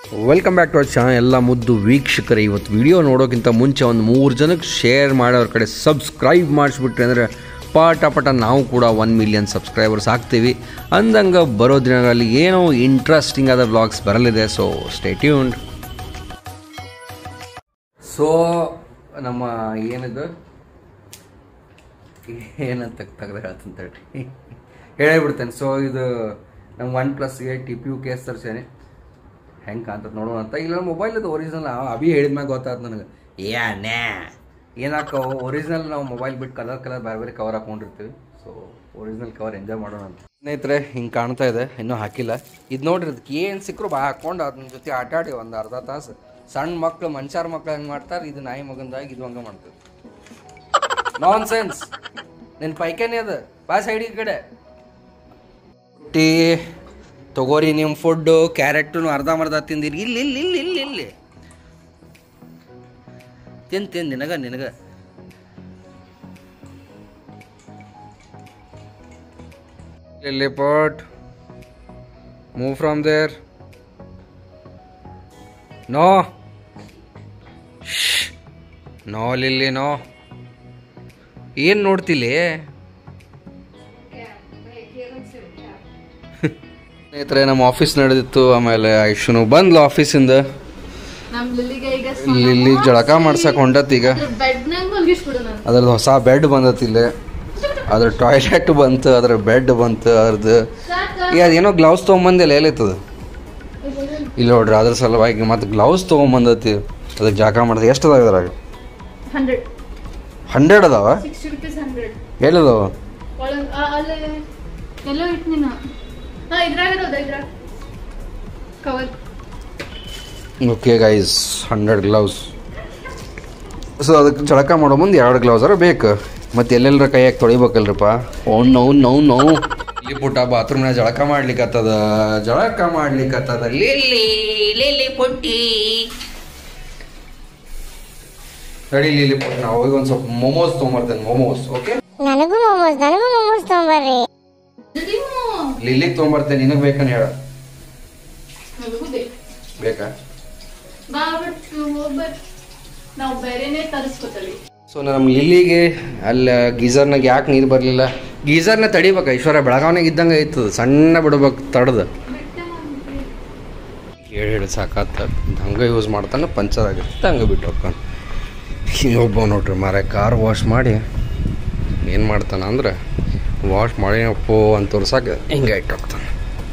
Welcome back to our channel ಎಲ್ಲ ಮುದ್ದು ವೀಕ್ಷಕರೇ ಇವತ್ತು ವಿಡಿಯೋ ನೋಡೋಕ್ಕಿಂತ ಮುಂಚೆ ಒಂದು ಮೂರು ಜನಕ್ಕೆ ಶೇರ್ ಮಾಡೋರ ಕಡೆ ಸಬ್ಸ್ಕ್ರೈಬ್ ಮಾಡಿಸ್ಬಿಟ್ರೆ ಅಂದರೆ ಪಟ ಪಟ ನಾವು ಕೂಡ ಒನ್ ಮಿಲಿಯನ್ ಸಬ್ಸ್ಕ್ರೈಬರ್ಸ್ ಆಗ್ತೀವಿ ಅಂದಂಗೆ ಬರೋ ದಿನಗಳಲ್ಲಿ ಏನೋ ಇಂಟ್ರೆಸ್ಟಿಂಗ್ ಆದ ಬ್ಲಾಗ್ಸ್ ಬರಲಿದೆ ಸೊ ಸ್ಟೇ ಟ್ಯೂನ್ಡ್ ಸೊ ನಮ್ಮ ಏನಿದು ಏನಂತ ತೆಗ್ದು ಹೇಳ್ತೀನಿ ತಡ್ರಿ ಹೇಳೇಬಿಡ್ತೇನೆ ಸೊ ಇದು ನಮ್ಮ ಒನ್ ಪ್ಲಸ್ಗೆ ಟಿ ಪಿ ಯು ಕೇಸ್ ತರ್ಸೇನೆ ಹೆಂಗೆ ಕಾಣ್ತದೆ ನೋಡೋಣ ಅಂತ ಇಲ್ಲ ಮೊಬೈಲ್ ಅದು ಒರಿಜಿನಲ್ ಅಭಿ ಹೇಳಿದ್ಮ್ಯಾಗ ಗೊತ್ತಾಯ್ತು ನನಗೆ ಏ ನ್ಯಾ ಏನಾಕ ಒರಿಜಿನಲ್ ನಾವು ಮೊಬೈಲ್ ಬಿಟ್ಟು ಕಲರ್ ಕಲರ್ ಬೇರೆ ಬೇರೆ ಕವರ್ ಹಾಕೊಂಡಿರ್ತೀವಿ ಸೊ ಒರಿಜಿನಲ್ ಕವರ್ ಎಂಜಾಯ್ ಮಾಡೋಣ ಅಂತ ಸ್ನೇಹಿತರೆ ಹಿಂಗೆ ಕಾಣ್ತಾ ಇದೆ ಇನ್ನೂ ಹಾಕಿಲ್ಲ ಇದು ನೋಡ್ರಿ ಅದಕ್ಕೆ ಏನು ಸಿಕ್ಕರು ಬಾ ಹಾಕೊಂಡು ಅದ್ರ ಜೊತೆ ಆಟ ಆಡಿ ಒಂದು ಅರ್ಧ ತಾಸು ಸಣ್ಣ ಮಕ್ಳು ಮನುಷ್ಯರ ಮಕ್ಳು ಹೆಂಗೆ ಮಾಡ್ತಾರೆ ಇದು ನಾಯಿ ಮಗಂದಾಗಿ ಇದು ಹಂಗೆ ಮಾಡ್ತದೆ ನಾನ್ ಸೆನ್ಸ್ ನಿನ್ನ ಪೈಕೇನೆ ಅದ ಬಾ ಸೈಡ್ ಈ ಕಡೆ ಟೀ ತಗೋರಿ ನಿಮ್ಮ ಫುಡ್ಡು ಕ್ಯಾರೆಟು ಅರ್ಧ ಮರ್ಧ ತಿಂದಿರಿ ಇಲ್ಲಿ ಇಲ್ಲಿ ಇಲ್ಲಿ ಇಲ್ಲಿ ಇಲ್ಲಿ ತಿನ್ ತಿನ್ ನಿನಗ ನಿನಗ Lilly pot move from there no no Lilly no ಏನು ನೋಡ್ತಿಲ್ಲಿ ಸ್ನೇಹಿತರೆ ನಮ್ಮ ಆಫೀಸ್ ನಡೆದಿತ್ತು ಆಮೇಲೆ ಐಶುನು ಬಂದ್ಲು ಆಫೀಸಿಂದ ನಮ್ ಲಿಲ್ಲಿಗೆ ಈಗ ಇಲ್ಲಿ ಜಳಕ ಮಾಡ್ಸಕ್ ಹೊಂಟತ್ ಈಗ ಬೆಡ್ ನಾಗ ಮಲ್ಗಿಸ್ಬಿಡು ನಾನು ಅದ್ರದ್ದು ಹೊಸ ಬೆಡ್ ಬಂದತ್ ಇಲ್ಲಿ ಅದ್ರ ಟಾಯ್ಲೆಟ್ ಬಂತು ಅದ್ರ ಬೆಡ್ ಬಂತು ಅದ್ರದ್ದು ಈಗ ಅದೇನೋ ಗ್ಲೌಸ್ ತೊಗೊಂಬಂದಿಲ್ಲ ಎಲ್ಲಿತ್ತದ ಇಲ್ಲಿ ನೋಡ್ರಿ ಅದ್ರ ಸಲುವಾಗಿ ಮತ್ತೆ ಗ್ಲೌಸ್ ತೊಗೊಂಬಂದತಿ ಅದಕ್ಕೆ ಜಾಕ ಮಾಡ್ದೆ ಎಷ್ಟು ಅದಾವ ಇದ್ರಾಗ ಹಂಡ್ರೆಡ್ ಹಂಡ್ರೆಡ್ ಅದಾವ ಸಿಕ್ಸ್ಟಿ ರುಪೀಸ್ ಹಂಡ್ರೆಡ್ ಎಲ್ಲಿದಾವ ಒಳಗ್ ಆ, ಅಲ್ಲೇ ಎಲ್ಲೋ ಇಟ್ಟು ನೀನು ಹಾ ಇದ್ರಾಗ ಇರೋದ ಇದ್ರಾಗ cover okay guys hundred gloves so ಅದಕ್ಕೆ ಜಳಕ ಮಾಡೋ ಮುಂದೆ ಎರಡು ಗ್ಲೌಸರ ಬೇಕು ಮತ್ತೆ ಎಲ್ಲೆಲ್ಲರ ಕೈಯಾಗ ತೊಳಿಬೇಕಲ್ರಪ್ಪ ಓ ನೋ ನೋ ನೋ ಇಲ್ಲಿ ಪುಟ್ಟ ಬಾತ್ರೂಮ್ನಾಗ ಜಳಕ ಮಾಡ್ಲಿಕ್ಕತ್ತದ ಜಳಕ ಮಾಡ್ಲಿಕ್ಕತ್ತದ ಲಿಲ್ಲಿ ಲಿಲ್ಲಿ ಪುಟ್ಟಿ ರೆಡಿ ಲಿಲ್ಲಿ ಪುಟ್ಟ ನಾವು ಹೋಗಿ ಒಂದು ಸ್ವಲ್ಪ ಮೊಮೋಸ್ ತೊಗೊಂಬರ್ತೇನೆ ಮೊಮೋಸ್ ಓಕೆ ನನಗೂ ಮೊಮೋಸ್ ನನಗೂ ಮೊಮೋಸ್ ತೊಗೊಂಬರ್ರಿ ಲಿಲ್ಲಿಗೆ ತೊಗೊಂಬರ್ತೇನೆ ನಿನಗೆ ಬೇಕನ್ ಹೇಳ ನನಗೂ ಬೇಕು ಬೇಕಾ ಬಾ ಬಟ್ ಬಟ್ ನಾವು ಬೇರೆನೇ ತರಿಸ್ಕೊತಲ್ಲಿ ಸೊ ನಮ್ಮ ಲಿಲ್ಲಿಗೆ ಅಲ್ಲಿ ಗೀಸರ್ನಾಗ ಯಾಕೆ ನೀರು ಬರಲಿಲ್ಲ ಗೀಸರ್ನ ತಡಿಬೇಕು ಐಶ್ವರ್ಯ ಬೆಳಗಾವ್ನಾಗ ಇದ್ದಂಗೆ ಐತದ ಸಣ್ಣ ಬಿಡ್ಬೇಕು ತಡ್ದು ಹೇಳಿ ಹೇಳಿ ಸಾಕಾತ ಹಂಗೆ ಯೂಸ್ ಮಾಡ್ತಾನೆ ಪಂಚರ್ ಆಗಿರುತ್ತೆ ಹಂಗೆ ಬಿಟ್ಟು ಹೋಗ್ತಾನೆ ಒಬ್ಬ ನೋಡ್ರಿ ಮಾರ ಕಾರ್ ವಾಶ್ ಮಾಡಿ ಏನು ಮಾಡ್ತಾನೆ ಅಂದ್ರೆ ವಾಶ್ ಮಾಡಿ ಅಪ್ಪೋ ಅಂತ ತೋರ್ಸಕ್ಕೆ ಹಿಂಗೆ ಇಟ್ಟು ಹೋಗ್ತಾನೆ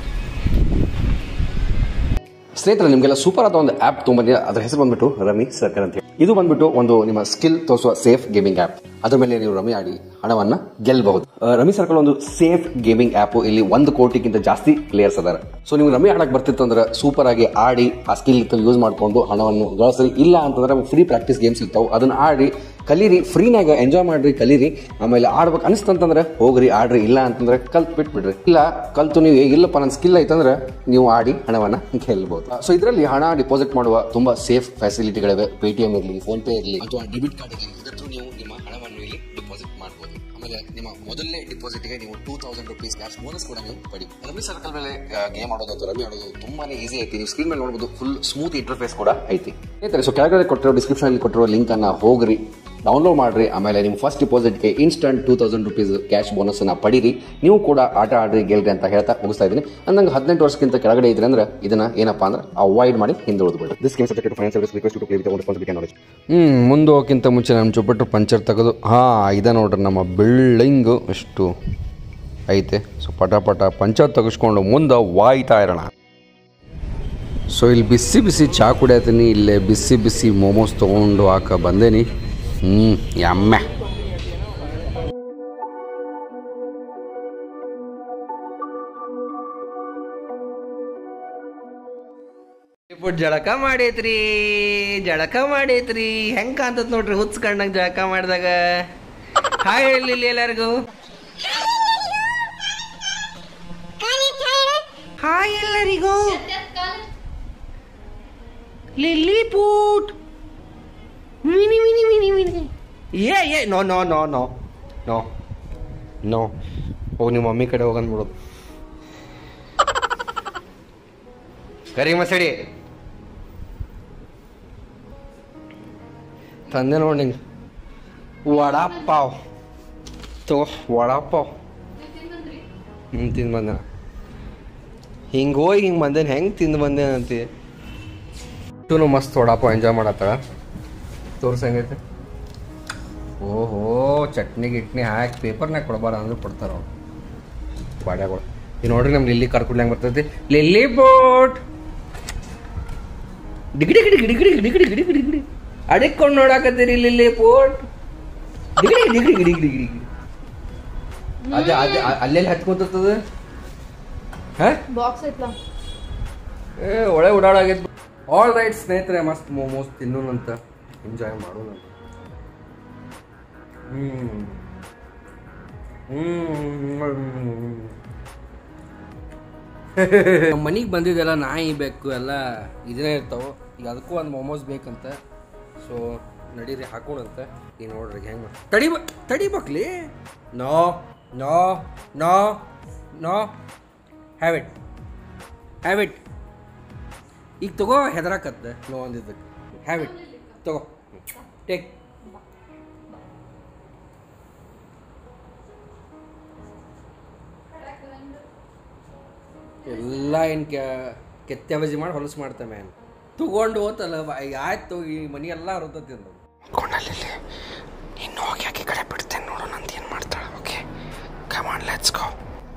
ಸ್ನೇಹಿತರೆ ನಿಮಗೆಲ್ಲ ಸೂಪರ್ ಆದ ಒಂದು ಆ್ಯಪ್ ತೊಗೊಂಬಂದಿ ಅದ್ರ ಹೆಸರು ಬಂದ್ಬಿಟ್ಟು ರಮಿ ಸರ್ಕಲ್ ಅಂತ ಹೇಳಿ ಇದು ಬಂದ್ಬಿಟ್ಟು ಒಂದು ನಿಮ್ಮ ಸ್ಕಿಲ್ ತೋರಿಸುವ ಸೇಫ್ ಗೇಮಿಂಗ್ ಆ್ಯಪ್ ಅದ್ರ ಮೇಲೆ ನೀವು ರಮಿ ಆಡಿ ಹಣವನ್ನ ಗೆಲ್ಲಬಹುದು ಆ, ರಮಿ ಸರ್ಕಲ್ ಒಂದು ಸೇಫ್ ಗೇಮಿಂಗ್ ಆ್ಯಪ್ ಇಲ್ಲಿ ಒಂದು ಕೋಟಿಗಿಂತ ಜಾಸ್ತಿ ಪ್ಲೇಯರ್ಸ್ ಅದಾರೆ ಸೊ ನೀವು ರಮಿ ಆಡಕ್ ಬರ್ತಿತ್ತು ಅಂದ್ರೆ ಸೂಪರ್ ಆಗಿ ಆಡಿ ಆ ಸ್ಕಿಲ್ ಯೂಸ್ ಮಾಡ್ಕೊಂಡು ಹಣವನ್ನು ಗಳಿಸ್ರಿ ಇಲ್ಲ ಅಂತಂದ್ರೆ ಫ್ರೀ ಪ್ರಾಕ್ಟೀಸ್ ಗೇಮ್ಸ್ ಇರ್ತಾವೆ ಅದನ್ನ ಆಡಿ ಕಲೀರಿ ಫ್ರೀನಾಗ ಎಂಜಾಯ್ ಮಾಡ್ರಿ ಕಲೀರಿ ಆಮೇಲೆ ಆಡ್ಬೇಕು ಅನಿಸ್ತಂತಂದ್ರೆ ಹೋಗ್ರಿ ಆಡ್ರಿ ಇಲ್ಲ ಅಂತಂದ್ರೆ ಕಲ್ತ್ ಬಿಟ್ಬಿಡ್ರಿ ಇಲ್ಲ ಕಲ್ತು ನೀವು ಇಲ್ಲಪ್ಪ ನನ್ನ ಸ್ಕಿಲ್ ಐತಂದ್ರೆ ನೀವು ಆಡಿ ಹಣವನ್ನ ಗೆಲ್ಬಹುದು ಸೊ ಇದರಲ್ಲಿ ಹಣ ಡಿಪಾಸಿಟ್ ಮಾಡುವ ತುಂಬಾ ಸೇಫ್ ಫೆಸಿಲಿಟಿಗಳಿವೆ ಪೇಟಿಎಂ ಇರಲಿ ಫೋನ್ ಪೇ ಇರಲಿ ಅಥವಾ ಡೆಬಿಟ್ ಕಾರ್ಡ್ ಇರಲಿ ಇದರ through ನೀವು ನಿಮ್ಮ ಹಣವನ್ನು ಇಲ್ಲಿ ಡಿಪಾಸಿಟ್ ಮಾಡಬಹುದು ಆಮೇಲೆ ನಿಮ್ಮ ಮೊದಲನೇ ಡಿಪಾಸಿಟ್ಗೆ ನೀವು two thousand rupees cash bonus ಕೂಡ ನೀವು ಪಡಿ ರಮಿ ಸರ್ಕಲ್ ಮೇಲೆ ಗೇಮ್ ಆಡೋದು ಅಥವಾ ರಮಿ ಆಡೋದು ತುಂಬಾನೇ ಈಸಿ ಐತಿ ನೀವು ಸ್ಕ್ರೀನ್ ಮೇಲೆ ನೋಡಬಹುದು ಫುಲ್ ಸ್ಮೂತ್ ಇಂಟರ್ಫೇಸ್ ಕೂಡ ಐತಿ ಸ್ನೇಹಿತರೆ ಸೊ ಕೆಳಗಡೆ ಕೊಟ್ಟಿರೋ ಡಿಸ್ಕ್ರಿಪ್ಷನ್ ಅಲ್ಲಿ ಕೊಟ್ಟಿರೋ ಲಿಂಕ್ ಅನ್ನ ಹೋಗ್ರಿ ಡೌನ್ಲೋಡ್ ಮಾಡ್ರಿ ಆಮೇಲೆ ನಿಮ್ಮ ಫಸ್ಟ್ ಡಿಪಾಸಿಟ್ಗೆ instant two thousand rupees cash bonus ಅನ್ನ ಪಡೀರಿ ನೀವು ಕೂಡ ಆಟ ಆಡ್ರಿ ಗೆಲ್ರಿ ಅಂತ ಹೇಳ್ತಾ ಮುಗಿಸ್ತಾ ಇದ್ದೀನಿ ಅಂದಂಗೆ ಹದಿನೆಂಟು ವರ್ಷಕ್ಕಿಂತ ಕೆಳಗಡೆ ಇದ್ರೆ ಅಂದ್ರೆ ಇದನ್ನ ಏನಪ್ಪಾ ಅಂದ್ರೆ ಅವಾಯ್ಡ್ ಮಾಡಿ ಹಿಂದೆ ಉಳಿದ್ಬಿಡಿ this game subject finance service request to play with responsibility knowledge hmm ಮುಂದೆ ಹೋಗಿಂತ ಮುಂಚೆ ನಮ್ಮ ಚುಪ್ಪಟ್ಟು ಪಂಚರ್ ತೆಗೆದು ಹಾ ಇದ ನೋಡ್ರಿ ನಮ್ಮ ಬಿಲ್ಡಿಂಗು ಎಷ್ಟು ಐತೆ ಸೊ ಪಟ ಪಟ ಪಂಚರ್ ತೆಗೆಸ್ಕೊಂಡು ಮುಂದೆ ವಾಯ್ತಾ ಇರೋಣ ಸೊ ಇಲ್ಲಿ ಬಿಸಿ ಬಿಸಿ ಚಹಾ ಕುಡಿಯತ್ತೀನಿ ಇಲ್ಲೇ ಬಿಸಿ ಬಿಸಿ ಮೋಮೋಸ್ ತೊಗೊಂಡು ಹಾಕ ಬಂದೇನಿ ಹ್ಞೂ ಯಮ್ಮೆ ಪುಟ್ ಜಳಕ ಮಾಡೈತ್ರಿ ಜಳಕ ಮಾಡೈತ್ರಿ ಹೆಂಗ್ ಕಾಂತತ್ ನೋಡ್ರಿ ಹುಚ್ಚ ಕಣ್ಣಂಗ್ ಜಳಕ ಮಾಡಿದಾಗ ಹಾಯ್ ಹೇಳಿ ಎಲ್ಲರಿಗೂ ಹಾಯ್ ಎಲ್ಲರಿಗೂ ಲಿಲ್ಲಿ ಪೂಟ್ ಮಿನಿ ಮಿನಿ ಮಿನಿ ಮಿನಿ ಏ ಏ no no no no no no ಹೋಗಿ ನಿಮ್ಮ ಮಮ್ಮಿ ಕಡೆ ಹೋಗಂದ್ಬಿಡೋದು 「 ಕರಿ ಮಸಡಿ 「 ಕರಿ ಮಸಡಿ ತಂದೆ ನೋಡಿ ನಿಂಗೆ ವಡಾ ಪಾವ್ ತಗೋ ವಡಾ ಪಾವ್ ಹ್ಞೂ ತಿಂದು ಬಂದೆ ಹಿಂಗೆ ಹೋಗಿ ಹಿಂಗೆ ಬಂದೇನು ಹೆಂಗೆ ತಿಂದು ಬಂದೇನಂತಿ ಇಷ್ಟೂ ಮಸ್ತ್ ವಡಾ ಪಾವ್ ಎಂಜಾಯ್ ಮಾಡತ್ತಾಳ ತೋರ್ಸ ಹೆಂಗೈತೆ ಓಹೋ ಚಟ್ನಿ ಗಿಟ್ನಿ ಹಾಕಿ ಪೇಪರ್ನಾಗ ಕೊಡಬಾರ ಅಂದ್ರೆ ಕೊಡ್ತಾರ ಅವ್ರು ಬಾಡ್ಯಾಗಳು ಈಗ ನೋಡ್ರಿ ನಮ್ಗೆ ಲಿಲ್ಲಿ ಕರ್ಕೊಂಡು ಹೆಂಗೆ ಬರ್ತೈತಿ ಲಿಲ್ಲಿ ಬೋಟ್ ಡಿಗಿಡಿ ಗಿಡಿ ಗಿಡಿ ಗಿಡಿ ಗಿಡಿ ಗಿಡಿ ಗಿಡಿ ಗಿಡಿ ಗಿಡಿ ಅಡಿಕೊಂಡು ನೋಡಾಕತ್ತೀರಿ ಲಿಲ್ಲಿ ಬೋಟ್ ಡಿಗಿಡಿ ಗಿಡಿ ಗಿಡಿ ಗಿಡಿ ಗಿಡಿ ಗಿಡಿ ಅದೇ ಅದೇ ಅಲ್ಲೆಲ್ಲಿ ಹತ್ಕೊಂತದ ಹಾ ಬಾಕ್ಸ್ ಐತ್ಲಾ ಏ ಒಳ್ಳೆ ಓಡಾಡಾಗೈತೆ ಆಲ್ ರೈಟ್ ಸ್ನೇಹಿತರೆ ಮಸ್ತ್ ಮೋಮೋಸ್ ತಿನ್ನೋಣಂತ ಎಂಜಾಯ್ ಮಾಡೋಣಂತ ಹ್ಮ್ ಹ್ಮ್ ಮನೆಗೆ ಬಂದಿದ್ದೆಲ್ಲ ನಾಯಿ ಬೇಕು ಎಲ್ಲ ಇದನ್ನೇ ಇರ್ತಾವೆ ಈಗ ಅದಕ್ಕೂ ಒಂದು ಮೊಮೋಸ್ ಬೇಕಂತ ಸೊ ನಡೀರಿ ಹಾಕೋಣಂತ ಈಗ ನೋಡ್ರಿ ಹೆಂಗೆ ತಡಿ ತಡಿಬೇಕ್ಲಿ no no no no have it have it ಈಗ ತಗೋ ಹೆದರಾಕತ್ತ ನೋ ಅಂದಿದ್ದಕ್ಕೆ ಹ್ಯಾವ್ ಇಟ್ ತಗೋ ಟೇಕ್ ಎಲ್ಲ ಏನು ಕೆತ್ತೆ ಬಜಿ ಮಾಡಿ ಹೊಲಸು ಮಾಡ್ತೆ ಮ್ಯಾನ್ ತಗೊಂಡು ಹೋತಲ್ಲ ಈಗ ಆಯ್ತು ಈ ಮನಿ ಎಲ್ಲ ಹರತತಿ ಅಂದ ಕೊಂಡಲ್ಲಿ ಇನ್ನು ಹೋಗಿ ಆಕೆ ಕಡೆ ಬಿಡ್ತೇನೆ ನೋಡು ನಂದು ಏನು ಮಾಡ್ತಾಳೆ ಓಕೆ ಕಮಾನ್ ಲೆಟ್ಸ್ ಗೋ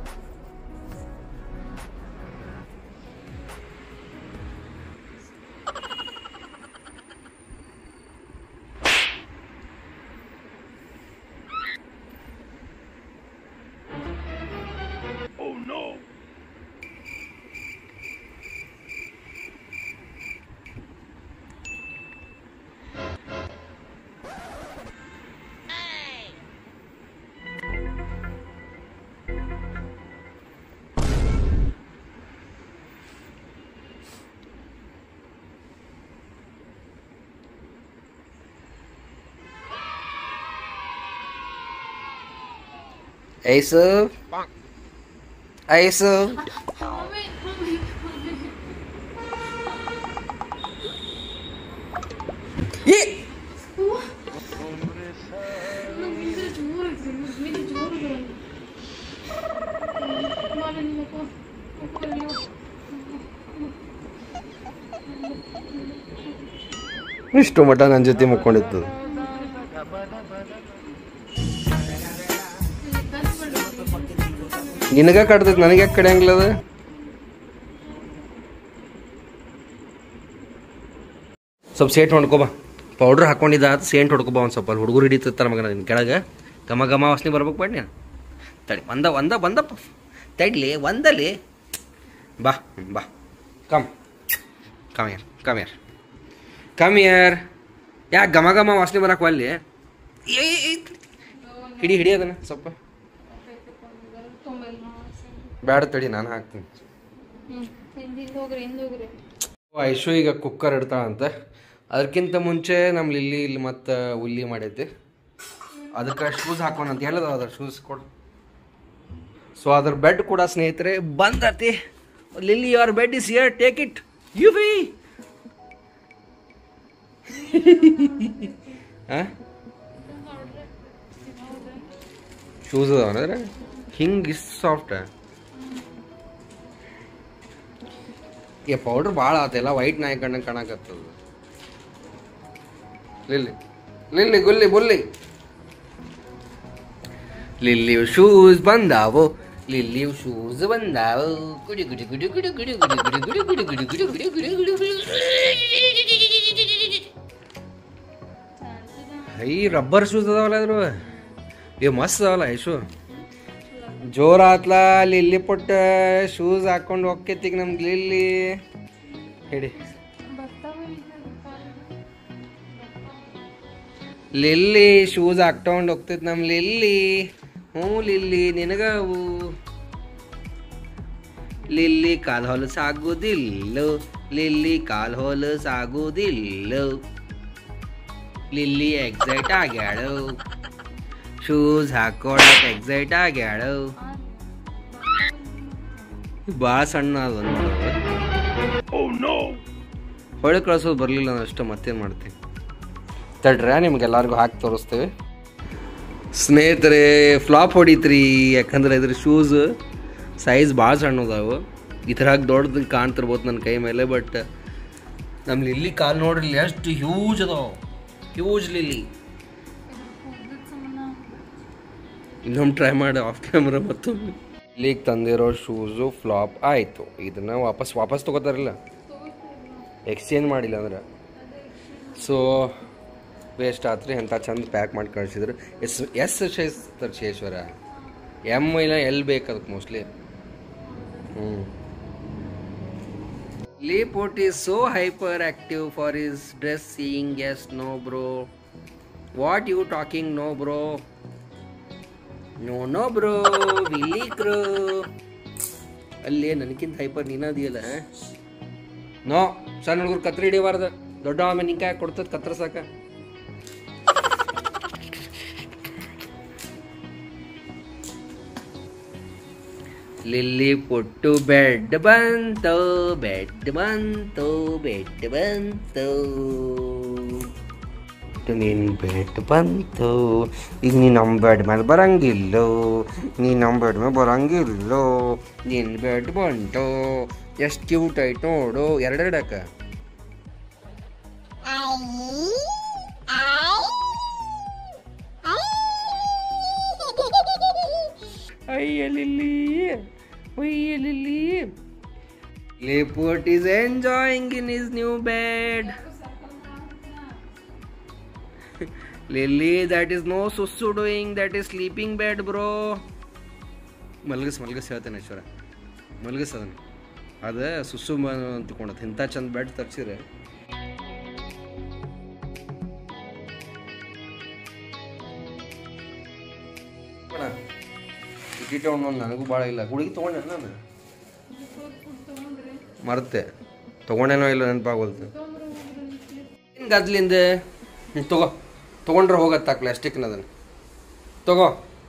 ಐಸು ಐಸು ಮಮ್ಮಿ ಮಮ್ಮಿ ಮಮ್ಮಿ ಏ ನಂಗೆ ಜೋರು ಐತಿ ಮಮ್ಮಿ ಜೋರು ಇದೆ ಮಾಡಿ ನಿಮ್ಮಪ್ಪ ಅಯ್ಯೋ ಇಷ್ಟು ಮಟ ನನ್ನ ಜೊತೆ ಮುಕ್ಕೊಂಡಿತ್ತು ನಿನಗ ಕಡ್ತೈತಿ ನನಗೆ ಯಾಕೆ ಕಡಿಯಂಗಿಲ್ಲ ಅದು ಸ್ವಲ್ಪ ಸೇಟ್ ಹೊಡ್ಕೊಬಾ ಪೌಡ್ರ್ ಹಾಕೊಂಡಿದ್ದ ಅದು ಸೇಂಟ್ ಹೊಡ್ಕೊಬಾ ಒಂದು ಸ್ವಲ್ಪ ಅಲ್ಲಿ ಹುಡುಗರು ಹಿಡಿತಿರ್ತಾರ ಮಗನ ನಿನ್ನ ಕೆಳಗೆ ಘಮ ಘಮ ವಾಸನೆ ಬರ್ಬೇಕು ಬೇಡ ನೀನು ತಡಿ ಒಂದ ಒಂದ ಬಂದಪ್ಪ ತಡ್ಲಿ ಒಂದಲ್ಲಿ ಬಾ ಬಾ ಕಮ್ ಕಮ್ ಯಾರ್ ಕಮ್ ಯಾರ್ ಕಮ್ ಯಾರ್ ಯಾಕೆ ಘಮ ಘಮ ವಾಸನೆ ಬರಕ್ಕೆ ಅಲ್ಲಿ ಏ, ಏ, ಏ, ಹಿಡಿ ಹಿಡಿ ಅದನ್ನ ಸ್ವಲ್ಪ ಬ್ಯಾಡ ತಡಿ ನಾನು ಹಾಕ್ತೀನಿ ಹ್ಮ್ ಹಿಂದಿಂದ ಹೋಗ್ರಿ ಹಿಂದ್ ಹೋಗ್ರಿ ಐಶು ಈಗ ಕುಕ್ಕರ್ ಇಡ್ತಾಳಂತ ಅದಕ್ಕಿಂತ ಮುಂಚೆ ನಮ್ಮ ಲಿಲ್ಲಿ ಇಲ್ಲಿ ಮತ್ತೆ ಉಲ್ಲಿ ಮಾಡೈತಿ ಅದಕ್ಕೆ ಶೂಸ್ ಹಾಕೋಣಂತ ಹೇಳದ ಅದ್ರ ಶೂಸ್ ಕೊಡು ಸೊ ಅದ್ರ ಬೆಡ್ ಕೂಡ ಸ್ನೇಹಿತರೆ ಬಂದತಿ Lily your bed is here take it you be shoes ಅದಾವನಂದ್ರೆ ಹಿಂಗೆ ಇಷ್ಟು ಸಾಫ್ಟ್ ಈ ಪೌಡ್ರ್ ಭಾಳ ಆತೆಲ್ಲ ವೈಟ್ ನಾಯಿ ಕಣ್ಣಂಗೆ ಕಾಣಕತ್ತದ ಲಿಲ್ಲಿ ಲಿಲ್ಲಿ ಗುಲ್ಲಿ ಬುಲ್ಲಿ ಲಿಲ್ಲಿಯು ಶೂಸ್ ಬಂದಾವು ಲಿಲ್ಲಿಯು ಶೂಸ್ ಬಂದಾವು ಗುಡಿ ಗುಡಿ ಗುಡಿ ಗುಡಿ ಗುಡಿ ಗುಡಿ ಗುಡಿ ಗುಡಿ ಗುಡಿ ಗುಡಿ ಗುಡಿ ಗುಡಿ ಗುಡಿ ಗುಡಿ ಐ ರಬ್ಬರ್ ಶೂಸ್ ಅದಾವಲ್ಲ ಅದ್ರ ಇವ್ ಮಸ್ತ್ ಅದಾವಲ್ಲ ಐಶು ಜೋರ್ ಆತ್ಲ ಲಿಲ್ಲಿ ಪುಟ್ಟ ಶೂಸ್ ಹಾಕೊಂಡು ಹೋಗ್ಕೈತಿಗ್ ನಮ್ಗೆ ಲಿಲ್ಲಿ ಹಿಡಿ ಲಿಲ್ಲಿ ಶೂಸ್ ಹಾಕ್ತೊಂಡು ಹೋಗ್ತೈತಿ ನಮ್ ಲಿಲ್ಲಿ ಹ್ಞೂ ಲಿಲ್ಲಿ ನಿನಗವು ಲಿಲ್ಲಿ ಕಾಲ್ ಹೊಲಸಾಗುದಿಲ್ಲ ಲಿಲ್ಲಿ ಕಾಲ್ ಹೊಲಸಾಗುದಿಲ್ಲ ಲಿಲ್ಲಿ ಎಕ್ಸೈಟ್ ಆಗ್ಯಾಳು ಶೂಸ್ ಹಾಕೊಳಕ್ ಎಕ್ಸೈಟ್ ಆಗ್ಯಾಳು ಭಾಳ ಸಣ್ಣ ಅದ ಹೊಳೆ ಕಳ್ಸೋದು ಬರಲಿಲ್ಲ ನಾನು ಅಷ್ಟು ಮತ್ತೇನು ಮಾಡ್ತೀನಿ ತಡ್ರೆ ನಿಮ್ಗೆಲ್ಲರಿಗೂ ಹಾಕಿ ತೋರಿಸ್ತೇವೆ ಸ್ನೇಹಿತರೆ ಫ್ಲಾಪ್ ಹೊಡಿತ್ರಿ ಯಾಕಂದ್ರೆ ಇದ್ರ ಶೂಸ್ ಸೈಜ್ ಭಾಳ ಸಣ್ಣ ಅದಾವು ಈ ಥರ ದೊಡ್ಡದು ಕಾಣ್ತಿರ್ಬೋದು ನನ್ನ ಕೈ ಮೇಲೆ ಬಟ್ ನಮ್ಮ ಲಿಲ್ಲಿ ಕಾಲು ನೋಡ್ರಿ ಎಷ್ಟು ಹ್ಯೂಜ್ ಅದಾವ ಹ್ಯೂಜ್ ಲಿಲ್ಲಿ ಇನ್ನೊಮ್ಮೆ ಟ್ರೈ ಮಾಡಿ ಆಫ್ ಕ್ಯಾಮ್ರಾ ಮತ್ತೊಮ್ಮೆ ಇಲ್ಲಿಗೆ ತಂದಿರೋ ಶೂಸು ಫ್ಲಾಪ್ ಆಯಿತು ಇದನ್ನು ವಾಪಸ್ ವಾಪಸ್ ತೊಗೋತಾರಲ್ಲ ಎಕ್ಸ್ಚೇಂಜ್ ಮಾಡಿಲ್ಲ ಅಂದ್ರೆ ಸೊ ವೇಸ್ಟ್ ಆತ್ರಿ ಎಂಥ ಚಂದ ಪ್ಯಾಕ್ ಮಾಡಿ ಕಳಿಸಿದ್ರು ಎಸ್ ಎಸ್ ಸೈಜ್ ತರ್ಶೇಶ್ವರ ಎಮ್ ಇಲ್ಲ ಎಲ್ ಬೇಕು ಅದಕ್ಕೆ ಮೋಸ್ಟ್ಲಿ ಹ್ಞೂ Leopard is so hyperactive for his dressing. Yes, no, bro. What you talking, no, bro? No, no, bro. Willy crow. ಅಲ್ಲೇ ನನಗಿಂತ ಹೈಪರ್ ನೀನದಿಯಲ್ಲ ನೋ ಸಣ್ಣ ಹುಡುಗರು ಕತ್ರಿ ಹಿಡಿಬಾರ್ದು ದೊಡ್ಡ ಆಮೇಲೆ ನಿಂಗೆ ಕೊಡ್ತದ ಕತ್ರ ಸಾಕ ಲಿಲ್ಲಿ ಪುಟ್ಟು ಬೆಡ್ ಬಂತು ಬೆಡ್ ಬಂತು ಬೆಡ್ ಬಂತು ನೀನು ಬೆಡ್ ಬಂತು ಈಗ ನೀನು ನಮ್ಮ ಬೆಡ್ ಮೇಲೆ ಬರಂಗಿಲ್ಲೋ ನೀನು ನಮ್ಮ ಬೆಡ್ ಮೇಲೆ ಬರಂಗಿಲ್ಲೋ ನಿನ್ನ ಬೆಡ್ ಬಂತು ಎಷ್ಟು ಕ್ಯೂಟ್ ಆಯ್ತು ನೋಡು ಎರಡೆರಡಕ್ಕ ಅಯ್ಯ ಲಿಲ್ಲಿ ಅಯ್ಯ Lily Leopard is enjoying in his new bed. Lily, that is no sussu doing, that is sleeping bed, bro. ಮಲ್ಗಸ್ ಮಲ್ಗಸ್ ಹೇಳ್ತೇನೆ ಐಶ್ವರ ಮಲ್ಗಸ್ ಅದನ್ನ ಅದ ಸುಸ್ಸು ಅಂತ್ಕೊಂಡತ್ ಇಂಥ ಚಂದ ಬೆಡ್ ತರ್ಸಿದ್ರೆ ಟಿಕೆಟ್ ಒಂದು ನನಗೂ ಭಾಳ ಇಲ್ಲ ಹುಡುಗಿ ತೊಗೊಂಡೆ ನಾನು ಮರುತ್ತೆ ತೊಗೊಂಡೇನೋ ಇಲ್ಲ ನೆನಪಾಗೋಲ್ತು ಏನು ಗದ್ಲಿಂದ ಹ್ಞೂ ತಗೋ ತೊಗೊಂಡ್ರೆ ಹೋಗತ್ತಾ ಪ್ಲಾಸ್ಟಿಕ್ನ ಅದನ್ನು ತಗೋ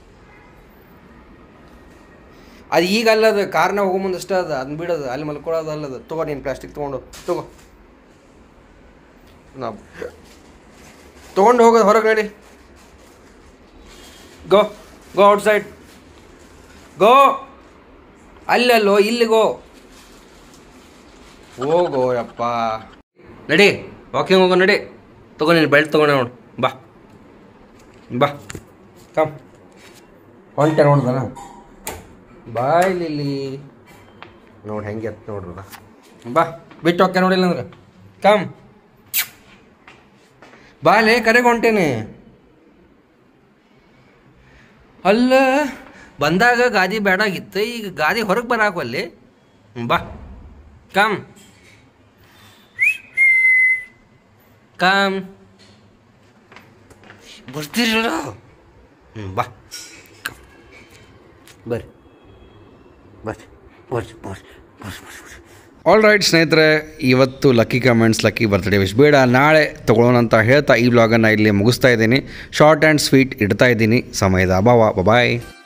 ಅದು ಈಗ ಅಲ್ಲದ ಕಾರ್ನ ಹೋಗೋ ಮುಂದೆ ಅಷ್ಟೇ ಅದ ಅದನ್ನ ಬಿಡೋದು ಅಲ್ಲಿ ಮಲ್ಕೊಳ್ಳೋದು ಅಲ್ಲದ ತಗೋ ನೀನು ಪ್ಲಾಸ್ಟಿಕ್ ತೊಗೊಂಡು ತಗೋ ನಾ ತೊಗೊಂಡು ಹೋಗೋದು ಹೊರಗೆ ನಡಿ ಗೋ ಗೋ ಔಟ್ ಸೈಡ್ ಗೋ ಅಲ್ಲಲ್ಲೋ ಇಲ್ಲಿ ಗೋ ಹೋಗೋ ಯಪ್ಪ ನಡಿ ವಾಕಿಂಗ್ ಹೋಗೋ ನಡಿ ತಗೋ ನೀನು ಬೆಲ್ಟ್ ತಗೊಂಡೆ ನೋಡು ಬಾ ಬಾ ಕಮ್ ಹೊಂಟೆ ನೋಡ್ದನ ಬಾಯ್ ಲಿಲ್ಲಿ ನೋಡಿ ಹೆಂಗೆ ಎತ್ ನೋಡ್ರದ ಬಾ ಬಿಟ್ಟು ಹೋಗ್ಕೆ ನೋಡಿಲ್ಲ ಅಂದ್ರೆ ಕಮ್ ಬಾಲೆ ಕರೆಗೆ ಹೊಂಟೇನೆ ಅಲ್ಲ ಬಂದಾಗ ಗಾದಿ ಬೇಡಾಗಿತ್ತು ಈಗ ಗಾದಿ ಹೊರಗೆ ಬರಾಕಲ್ಲಿ ಬಾ ಕಮ್ ಕಮ್ ಬರ್ತೀರಲ್ಲ ಹ್ಞೂ ಬಾ ಬರ್ರಿ ಬರ್ರಿ ಬರ್ರಿ ಬರ್ರಿ ಬರ್ರಿ ಬರ್ರಿ ಆಲ್ ರೈಟ್ ಸ್ನೇಹಿತರೆ ಇವತ್ತು lucky comments lucky birthday wish ಬೇಡ ನಾಳೆ ತೊಗೊಳ್ಳೋಣ ಅಂತ ಹೇಳ್ತಾ ಈ ವ್ಲಾಗನ್ನು ಇಲ್ಲಿ ಮುಗಿಸ್ತಾ ಇದ್ದೀನಿ ಶಾರ್ಟ್ ಆ್ಯಂಡ್ ಸ್ವೀಟ್ ಇಡ್ತಾ ಇದ್ದೀನಿ ಸಮಯದ ಅಭಾವ ಬಾಯ್